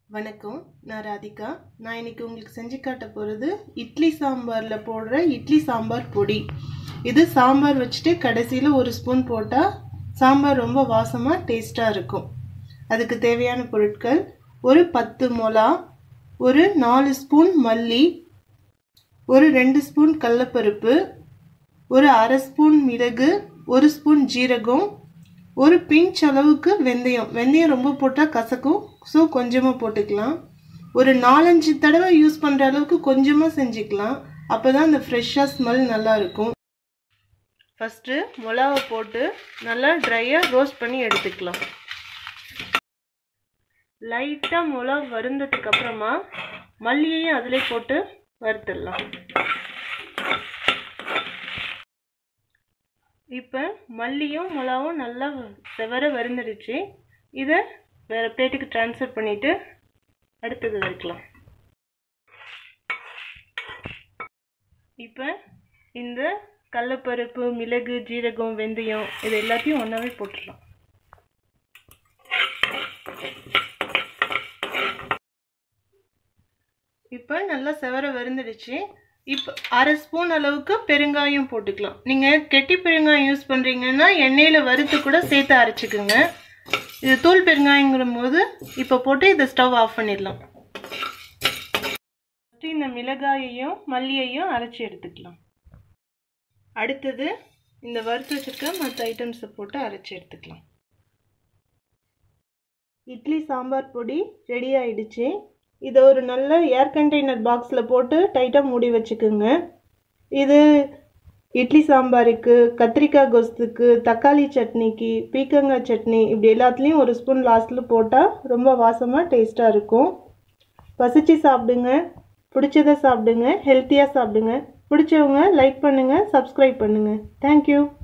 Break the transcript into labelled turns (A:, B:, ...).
A: வணக்கம் நான் ராதிகா நான் இன்னைக்கு உங்களுக்கு செஞ்சு காட்ட போகிறது இட்லி சாம்பாரில் போடுற இட்லி சாம்பார் பொடி இது சாம்பார் வச்சுட்டு கடைசியில் ஒரு ஸ்பூன் போட்டால் சாம்பார் ரொம்ப வாசமாக டேஸ்ட்டாக இருக்கும் அதுக்கு தேவையான பொருட்கள் ஒரு பத்து மொளா ஒரு நாலு ஸ்பூன் மல்லி ஒரு ரெண்டு ஸ்பூன் கடலப்பருப்பு ஒரு அரை ஸ்பூன் மிளகு ஒரு ஸ்பூன் ஜீரகம் ஒரு பிஞ்ச் அளவுக்கு வெந்தயம் வெந்தயம் ரொம்ப போட்டால் கசக்கும் ஸோ கொஞ்சமாக போட்டுக்கலாம் ஒரு நாலஞ்சு தடவை யூஸ் பண்ணுற அளவுக்கு கொஞ்சமாக செஞ்சுக்கலாம் அப்போ தான் அந்த ஃப்ரெஷ்ஷாக ஸ்மெல் நல்லா இருக்கும் ஃபஸ்ட்டு மிளகாவை போட்டு நல்லா ட்ரையாக ரோஸ்ட் பண்ணி எடுத்துக்கலாம் லைட்டாக மிளகா வருந்ததுக்கு அப்புறமா மல்லியையும் அதிலே போட்டு வறுத்துடலாம் இப்போ மல்லியும் மிளகாவும் நல்லா செவர வருந்துடுச்சு இதை வேறு பிளேட்டுக்கு ட்ரான்ஸ்ஃபர் பண்ணிவிட்டு அடுத்தது வைக்கலாம் இப்போ இந்த கடலப்பருப்பு மிளகு ஜீரகம் வெந்தயம் இது எல்லாத்தையும் ஒன்றாவே போட்டுடலாம் இப்போ நல்லா செவர வருந்துடுச்சு இப்போ அரை ஸ்பூன் அளவுக்கு பெருங்காயம் போட்டுக்கலாம் நீங்கள் கெட்டி பெருங்காயம் யூஸ் பண்ணுறீங்கன்னா எண்ணெயில் வறுத்து கூட சேர்த்து அரைச்சிக்கோங்க இது தூள் பெருங்காயங்கிற போது இப்போ போட்டு இதை ஸ்டவ் ஆஃப் பண்ணிடலாம் இந்த மிளகாயையும் மல்லியையும் அரைச்சி எடுத்துக்கலாம் அடுத்தது இந்த வறுத்து வச்சுருக்க மற்ற ஐட்டம்ஸை போட்டு அரைச்சி எடுத்துக்கலாம் இட்லி சாம்பார் பொடி ரெடி ஆயிடுச்சு இதை ஒரு நல்ல ஏர் கண்டெய்னர் பாக்ஸில் போட்டு டைட்டாக மூடி வச்சுக்கோங்க இது இட்லி சாம்பாருக்கு கத்திரிக்காய் கொஸ்துக்கு தக்காளி சட்னிக்கு பீக்கங்காய் சட்னி இப்படி எல்லாத்துலேயும் ஒரு ஸ்பூன் லாஸ்ட்டில் போட்டால் ரொம்ப வாசமாக டேஸ்ட்டாக இருக்கும் பசிச்சு சாப்பிடுங்க பிடிச்சதை சாப்பிடுங்க ஹெல்த்தியாக சாப்பிடுங்க பிடிச்சவங்க லைக் பண்ணுங்கள் சப்ஸ்கிரைப் பண்ணுங்கள் தேங்க்யூ